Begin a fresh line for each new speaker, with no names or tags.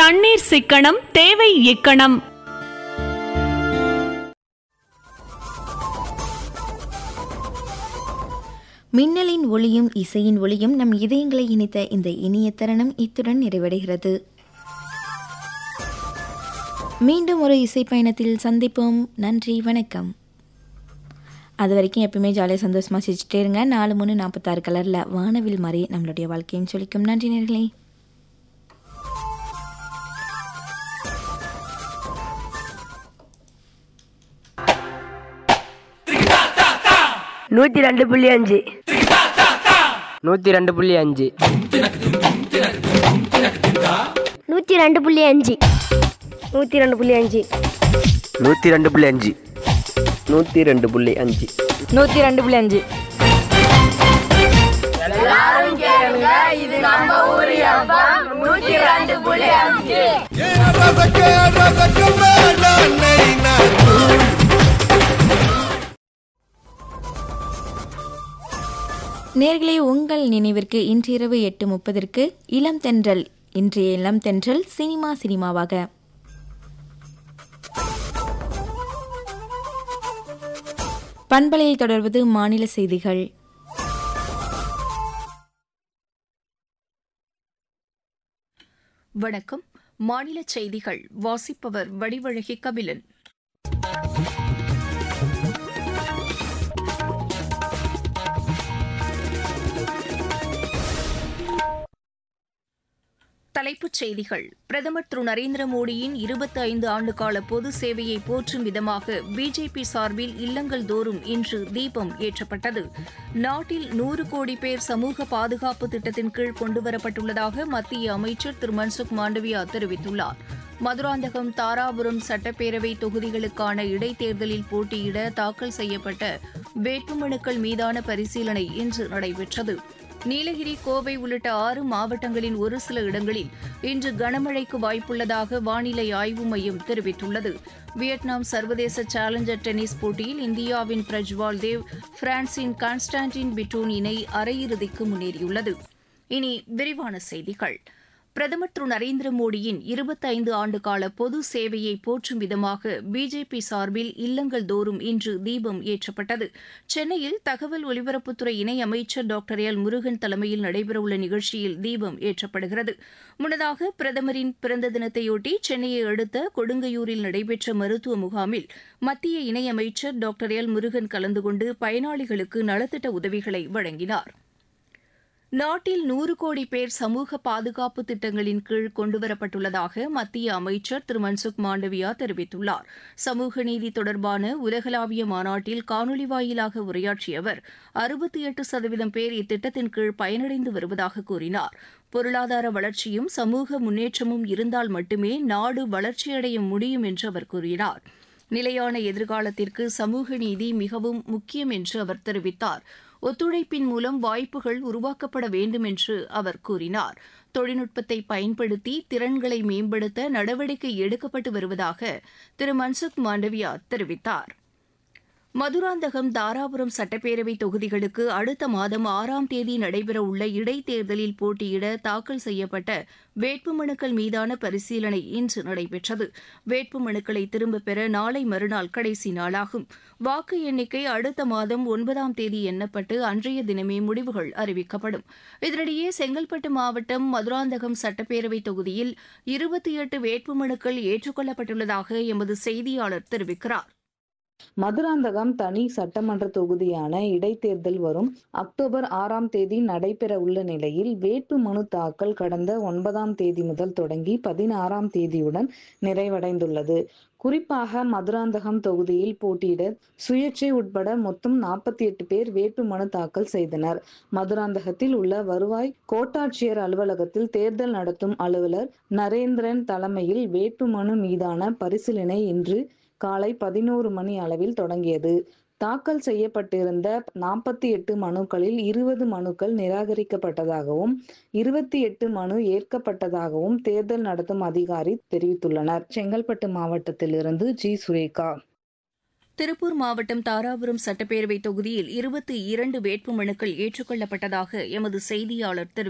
தண்ணீர் சிக்கனம் தேவை இக்கணம்
மின்னலின் ஒளியும் இசையின் ஒளியும் நம் இதயங்களை இணைத்த இந்த இனிய தருணம் இத்துடன் நிறைவடைகிறது மீண்டும் ஒரு இசை பயணத்தில் சந்திப்போம் நன்றி வணக்கம் அது வரைக்கும் எப்பயுமே ஜாலியாக சந்தோஷமாக சிரிச்சுட்டே இருங்க நாலு மூணு நாற்பத்தாறு கலரில் வானவில் மாதிரி நம்மளுடைய வாழ்க்கையும் சொல்லிக்கும் நன்றி நேர்களே
நூற்றி ரெண்டு புள்ளி அஞ்சு
நூற்றி ரெண்டு புள்ளி அஞ்சு
நூற்றி ரெண்டு புள்ளி அஞ்சு நூற்றி ரெண்டு புள்ளி அஞ்சு
நூற்றி ரெண்டு புள்ளி அஞ்சு நூற்றி ரெண்டு புள்ளி அஞ்சு
நூற்றி ரெண்டு புள்ளி அஞ்சு
நேர்களே உங்கள் நினைவிற்கு இன்றிரவு எட்டு முப்பதற்கு இளம் தென்றல் இன்றைய இளம் தென்றல் சினிமா சினிமாவாக பண்பலையில் தொடர்வது மாநில செய்திகள்
வணக்கம் மாநில செய்திகள் வாசிப்பவர் வடிவழகி கபிலன் தலைப்புச் செய்திகள் பிரதமர் திரு நரேந்திர மோடியின் இருபத்தி ஐந்து ஆண்டுகால பொது சேவையை போற்றும் விதமாக பிஜேபி சார்பில் இல்லங்கள் தோறும் இன்று தீபம் ஏற்றப்பட்டது நாட்டில் நூறு கோடி பேர் சமூக பாதுகாப்பு திட்டத்தின் கீழ் கொண்டுவரப்பட்டுள்ளதாக மத்திய அமைச்சர் திரு மன்சுக் மாண்டவியா தெரிவித்துள்ளார் மதுராந்தகம் தாராபுரம் சட்டப்பேரவை தொகுதிகளுக்கான இடைத்தேர்தலில் போட்டியிட தாக்கல் செய்யப்பட்ட வேட்புமனுக்கள் மீதான பரிசீலனை இன்று நடைபெற்றது நீலகிரி கோவை உள்ளிட்ட ஆறு மாவட்டங்களின் ஒரு சில இடங்களில் இன்று கனமழைக்கு வாய்ப்புள்ளதாக வானிலை ஆய்வு மையம் தெரிவித்துள்ளது வியட்நாம் சர்வதேச சேலஞ்சர் டென்னிஸ் போட்டியில் இந்தியாவின் பிரஜ்வால் தேவ் பிரான்சின் கான்ஸ்டான்டின் பிட்டோன் இணை அரையிறுதிக்கு முன்னேறியுள்ளது இனி விரிவான செய்திகள் பிரதமர் திரு நரேந்திர மோடியின் இருபத்தைந்து ஆண்டுகால பொது சேவையை போற்றும் விதமாக பிஜேபி சார்பில் இல்லங்கள் தோறும் இன்று தீபம் ஏற்றப்பட்டது சென்னையில் தகவல் ஒலிபரப்புத்துறை இணை அமைச்சர் டாக்டர் எல் முருகன் தலைமையில் நடைபெறவுள்ள நிகழ்ச்சியில் தீபம் ஏற்றப்படுகிறது முன்னதாக பிரதமரின் பிறந்த தினத்தையொட்டி சென்னையை அடுத்த கொடுங்கையூரில் நடைபெற்ற மருத்துவ முகாமில் மத்திய இணையமைச்சர் டாக்டர் எல் முருகன் கலந்து கொண்டு பயனாளிகளுக்கு நலத்திட்ட உதவிகளை வழங்கினார் நாட்டில் நூறு கோடி பேர் சமூக பாதுகாப்பு திட்டங்களின் கீழ் கொண்டுவரப்பட்டுள்ளதாக மத்திய அமைச்சர் திரு மன்சுக் மாண்டவியா தெரிவித்துள்ளார் சமூக நீதி தொடர்பான உலகளாவிய மாநாட்டில் காணொலி வாயிலாக உரையாற்றிய அவர் அறுபத்தி எட்டு சதவீதம் பேர் இத்திட்டத்தின் கீழ் பயனடைந்து வருவதாக கூறினார் பொருளாதார வளர்ச்சியும் சமூக முன்னேற்றமும் இருந்தால் மட்டுமே நாடு வளர்ச்சியடைய முடியும் என்று அவர் கூறினார் நிலையான எதிர்காலத்திற்கு சமூக நீதி மிகவும் முக்கியம் என்று அவர் தெரிவித்தார் ஒத்துழைப்பின் மூலம் வாய்ப்புகள் உருவாக்கப்பட வேண்டும் என்று அவர் கூறினார் தொழில்நுட்பத்தை பயன்படுத்தி திறன்களை மேம்படுத்த நடவடிக்கை எடுக்கப்பட்டு வருவதாக திரு மன்சுக் மாண்டவியா தெரிவித்தார் மதுராந்தகம் தாராபுரம் சட்டப்பேரவை தொகுதிகளுக்கு அடுத்த மாதம் ஆறாம் தேதி நடைபெறவுள்ள இடைத்தேர்தலில் போட்டியிட தாக்கல் செய்யப்பட்ட வேட்புமனுக்கள் மீதான பரிசீலனை இன்று நடைபெற்றது வேட்புமனுக்களை திரும்பப் பெற நாளை மறுநாள் கடைசி நாளாகும் வாக்கு எண்ணிக்கை அடுத்த மாதம் ஒன்பதாம் தேதி எண்ணப்பட்டு அன்றைய தினமே முடிவுகள் அறிவிக்கப்படும் இதனிடையே செங்கல்பட்டு மாவட்டம் மதுராந்தகம் சட்டப்பேரவை தொகுதியில் இருபத்தி எட்டு வேட்புமனுக்கள் ஏற்றுக்கொள்ளப்பட்டுள்ளதாக எமது செய்தியாளர் தெரிவிக்கிறார்
மதுராந்தகம் தனி சட்டமன்ற தொகுதியான இடைத்தேர்தல் வரும் அக்டோபர் ஆறாம் தேதி நடைபெற உள்ள நிலையில் வேட்பு மனு தாக்கல் கடந்த ஒன்பதாம் தேதி முதல் தொடங்கி பதினாறாம் தேதியுடன் நிறைவடைந்துள்ளது குறிப்பாக மதுராந்தகம் தொகுதியில் போட்டியிட சுயேட்சை உட்பட மொத்தம் நாற்பத்தி எட்டு பேர் வேட்பு மனு தாக்கல் செய்தனர் மதுராந்தகத்தில் உள்ள வருவாய் கோட்டாட்சியர் அலுவலகத்தில் தேர்தல் நடத்தும் அலுவலர் நரேந்திரன் தலைமையில் வேட்பு மனு மீதான பரிசீலனை இன்று காலை பதினோரு மணி அளவில் தொடங்கியது தாக்கல் செய்யப்பட்டிருந்த நாற்பத்தி எட்டு மனுக்களில் இருபது மனுக்கள் நிராகரிக்கப்பட்டதாகவும் இருபத்தி எட்டு மனு ஏற்கப்பட்டதாகவும் தேர்தல் நடத்தும் அதிகாரி தெரிவித்துள்ளனர் செங்கல்பட்டு மாவட்டத்திலிருந்து ஜி சுரேகா
திருப்பூர் மாவட்டம் தாராபுரம் சட்டப்பேரவை தொகுதியில் இருபத்தி இரண்டு வேட்புமனுக்கள் ஏற்றுக்கொள்ளப்பட்டதாக எமது செய்தியாளர் தெரிவித்தார்